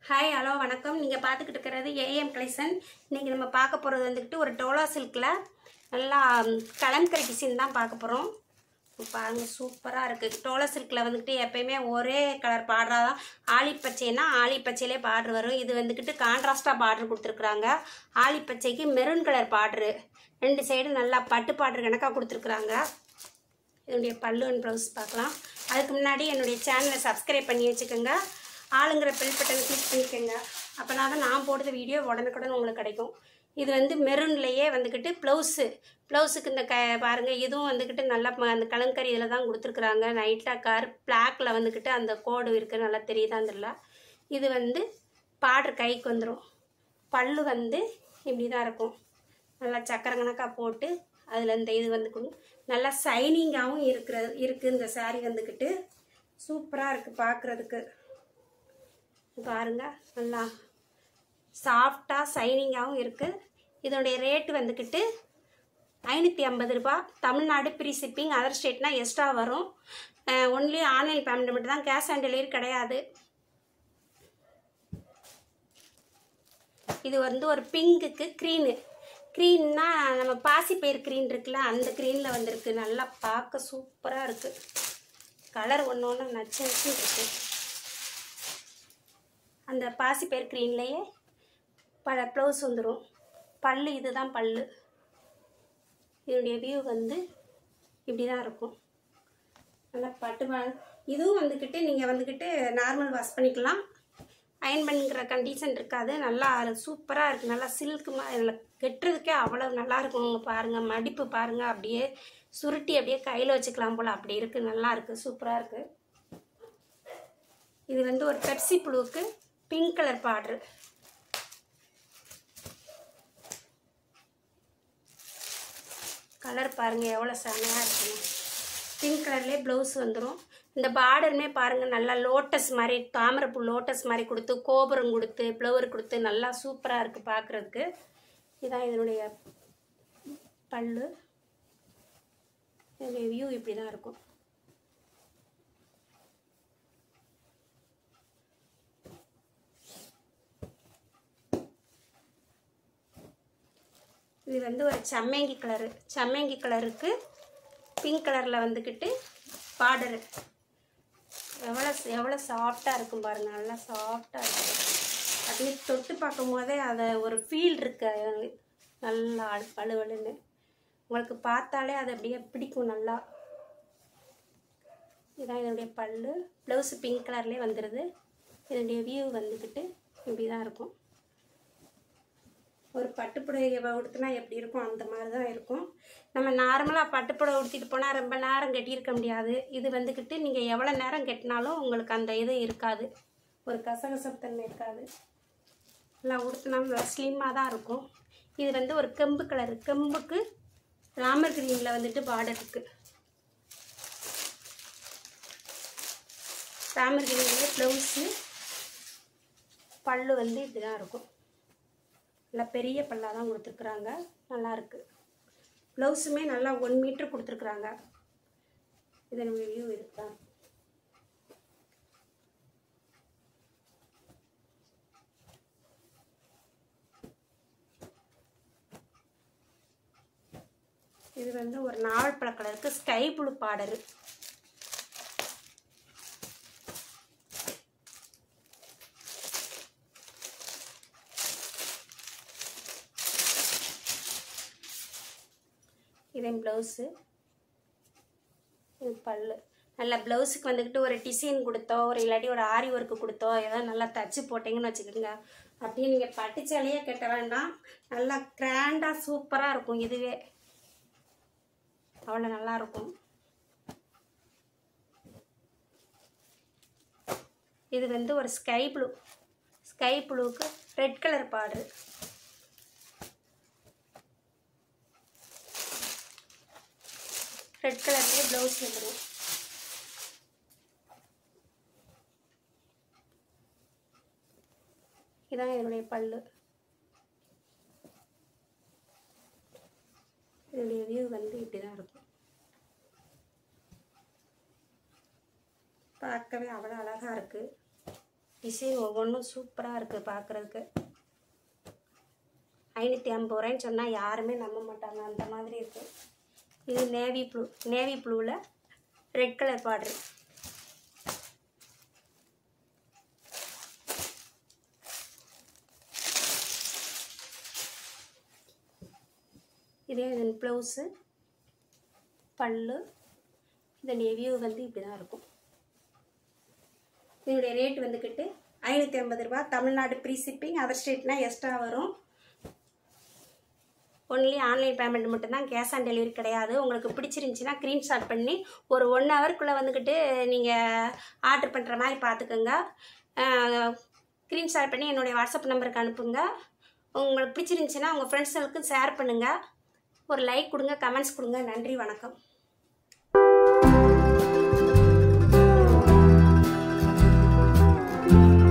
hi hello வணக்கம் நீங்கள் பார்த்துக்கிட்டு இருக்கிறது ஏஎம் கலெக்ஷன் இன்றைக்கி நம்ம பார்க்க போகிறது வந்துக்கிட்டு ஒரு டோலா சில்கில் நல்லா ம், கலம்கரி டிசைன் தான் பார்க்க போகிறோம் பாருங்க சூப்பராக இருக்குது டோலா சில்கில் வந்துக்கிட்டு எப்பயுமே ஒரே கலர் பார்டரா தான் ஆலிப்பச்சைன்னா ஆலிப்பச்சையிலே பார்டர் வரும் இது வந்துக்கிட்டு கான்ட்ராஸ்டாக பார்டர் கொடுத்துருக்குறாங்க ஆலிப்பச்சைக்கு மெரூன் கலர் பார்டரு ரெண்டு சைடு நல்லா பட்டு பார்டர் கணக்காக கொடுத்துருக்குறாங்க என்னுடைய பல்லு அண்ட் ப்ளவுஸ் பார்க்கலாம் அதுக்கு முன்னாடி என்னுடைய சேனலை சப்ஸ்கிரைப் பண்ணி வச்சுக்கோங்க ஆளுங்கிற பெல் பட்டனை கிளிக் பண்ணிக்கோங்க அப்போனா தான் நான் போடுற வீடியோ உடனுக்குடன் உங்களுக்கு கிடைக்கும் இது வந்து மெரூன்லேயே வந்துக்கிட்டு ப்ளவுஸு ப்ளவுஸுக்கு இந்த க பாருங்கள் இதுவும் வந்துக்கிட்டு நல்லா ம- அந்த கலங்கரி இதில் தான் கொடுத்துருக்குறாங்க நைட்டாக கார் பிளாக்கில் வந்துக்கிட்டு அந்த கோடு இருக்குது நல்லா தெரியுதான்னு தெரியல இது வந்து பார்டர் கைக்கு வந்துடும் பல்லு வந்து இப்படி தான் இருக்கும் நல்லா சக்கரை கணக்காக போட்டு அதில் இந்த இது வந்து கொடு- நல்லா சைனிங்காகவும் இருக்கிற இருக்குது இந்த saree வந்துக்கிட்டு சூப்பராக இருக்குது பார்க்குறதுக்கு பாருங்க நல்லா சாஃப்டாக சைனிங்காகவும் இருக்குது இதனுடைய ரேட்டு வந்துக்கிட்டு ஐநூற்றி ஐம்பது ரூபா தமிழ்நாடு ப்ரீ ஷிப்பிங் அதர் ஸ்டேட்னா எக்ஸ்ட்ரா வரும் ஒன்லி ஆன்லைன் பேமெண்ட் மட்டும் தான் கேஷ் ஆன் டெலிவரி கிடையாது இது வந்து ஒரு பிங்குக்கு க்ரீனு க்ரீன்னா நம்ம பாசிப்பயிர் க்ரீன் இருக்குல்ல அந்த க்ரீனில் வந்திருக்கு நல்லா பார்க்க சூப்பராக இருக்குது கலர் ஒன்று ஒன்று நச்சு நச்சு இருக்குது அந்த பாசிப்பயிர் க்ரீன்லேயே பல ப்ளவுஸ் வந்துடும் பல்லு இதுதான் பல்லு இதனுடைய வியூ வந்து இப்படி தான் இருக்கும் நல்லா பட்டு வா- இதுவும் வந்துக்கிட்டு நீங்கள் வந்துக்கிட்டு நார்மல் வாஷ் பண்ணிக்கலாம் அயன் பண்ணிக்கிற கண்டிஷன் இருக்காது நல்லா சூப்பராக இருக்குது நல்லா சில்க்கு இதில் கெட்டுறதுக்கே அவ்வளோ நல்லா இருக்கும் உங்க பாருங்கள் மடிப்பு பாருங்கள் அப்படியே சுருட்டி அப்படியே கையில் வச்சுக்கலாம் போல் அப்படி இருக்குது நல்லா இருக்குது சூப்பராக இருக்குது இது வந்து ஒரு பெப்சி புழுவுக்கு பிங்க் கலர் பார்டரு கலர் பாருங்கள் எவ்வளோ செமையாக இருக்குன்னு பிங்க் கலர்லேயே ப்ளவுஸ் வந்துடும் இந்த பார்டருமே பாருங்கள் நல்லா லோட்டஸ் மாதிரி தாமரைப்பூ லோட்டஸ் மாதிரி கொடுத்து கோபுரம் கொடுத்து ஃப்ளவர் கொடுத்து நல்லா சூப்பராக இருக்குது பார்க்குறதுக்கு இதான் இதனுடைய பல்லு இதனுடைய வியூ இப்படி தான் இருக்கும் இது வந்து ஒரு சம்மங்கி கலரு சம்மங்கி கலருக்கு பிங்க் கலரில் வந்துக்கிட்டு பார்டரு எவ்வளோ எவ்வளோ சாஃப்டாக இருக்கும் பாருங்கள் நல்லா சாஃப்டாக இருக்கும் அப்படியே தொட்டு பார்க்கும் போதே அதை ஒரு ஃபீல் இருக்கு அது நல்லா அழு- அழுவலுன்னு உங்களுக்கு பார்த்தாலே அது அப்படியே பிடிக்கும் நல்லா இதான் இதனுடைய பல்லு ப்ளவுஸ் பிங்க் கலர்லேயே வந்துடுது இதனுடைய வியூ வந்துக்கிட்டு இப்படி தான் இருக்கும் ஒரு பட்டுப்புடவை உடுத்தினா எப்படி இருக்கும் அந்த மாதிரி தான் இருக்கும் நம்ம நார்மலாக பட்டுப்புடவை உடுத்திட்டு போனால் ரொம்ப நேரம் கட்டியிருக்க முடியாது இது வந்துக்கிட்டு நீங்கள் எவ்வளோ நேரம் கட்டினாலும் உங்களுக்கு அந்த இது இருக்காது ஒரு கசகசத்தன்மை இருக்காது நல்லா உடுத்தினா ஸ்லிம்மாக தான் இருக்கும் இது வந்து ஒரு கெம்பு கலர் கெம்புக்கு ராமர் கிரீனில் வந்துட்டு பார்டர் இருக்குது ராமர் கிரீன்லேயே ப்ளவுஸு பல்லு வந்து இப்படி தான் இருக்கும் நல்லா பெரிய பல்லாக தான் கொடுத்துருக்குறாங்க நல்லா இருக்கு ப்ளவுஸுமே நல்லா ஒன் மீட்டர் கொடுத்துருக்குறாங்க இதனுடைய வியூ இதுதான் இது வந்து ஒரு நாவல் பழ கலருக்கு ஸ்கை ப்ளூ பார்டரு இதன் ப்ளவுஸு இது பல்லு நல்லா ப்ளவுஸுக்கு வந்துக்கிட்டு ஒரு டிசைன் கொடுத்தோ ஒரு இல்லாட்டி ஒரு ஆரி ஒர்க்கு கொடுத்தோ ஏதாவது நல்லா தச்சு போட்டிங்கன்னு வச்சுக்கோங்க அப்படியே நீங்கள் பட்டுச்சாலையே கட்ட வேண்டாம் நல்லா கிராண்டாக சூப்பராக இருக்கும் இதுவே அவ்வளோ நல்லா இருக்கும் இது வந்து ஒரு ஸ்கை ப்ளூ ஸ்கை ப்ளூக்கு ரெட் கலர் பார்டரு ரெட் கலர்லேயே ப்ளவுஸ் வந்துடும் இதான் என்னுடைய பல்லு இதனுடைய வியூ வந்து இப்படி தான் இருக்கும் பார்க்கவே அவ்வளோ அழகாக இருக்குது டிசைன் ஒவ்வொன்றும் சூப்பராக இருக்குது பார்க்குறதுக்கு ஐநூற்றி ஐம்பது ரூபாய்ன்னு சொன்னால் யாருமே நம்ப மாட்டாங்க அந்த மாதிரி இருக்குது இது நேவி ப்ளூ நேவி ப்ளூவில் ரெட் கலர் பார்டர் இதே இதன் ப்ளவுஸு பல்லு இதனுடைய வியூ வந்து இப்படி தான் இருக்கும் இதனுடைய ரேட் வந்துக்கிட்டு ஐநூற்றி ஐம்பது ரூபா தமிழ்நாடு ப்ரீ ஷிப்பிங் அதர் ஸ்டேட்னா எக்ஸ்ட்ரா வரும் ஒன்லி ஆன்லைன் பேமெண்ட் மட்டும்தான் கேஷ் ஆன் டெலிவரி கிடையாது உங்களுக்கு பிடிச்சிருந்துச்சின்னா ஸ்க்ரீன்ஷாட் பண்ணி ஒரு ஒன் ஹவருக்குள்ளே வந்துக்கிட்டு நீங்கள் ஆர்டர் பண்ணுற மாதிரி பார்த்துக்கோங்க ஸ்க்ரீன்ஷாட் பண்ணி என்னுடைய வாட்ஸ்அப் நம்பருக்கு அனுப்புங்க உங்களுக்கு பிடிச்சிருந்துச்சின்னா உங்கள் ஃப்ரெண்ட்ஸுகளுக்கும் ஷேர் பண்ணுங்கள் ஒரு லைக் கொடுங்க கமெண்ட்ஸ் கொடுங்க நன்றி வணக்கம் thank you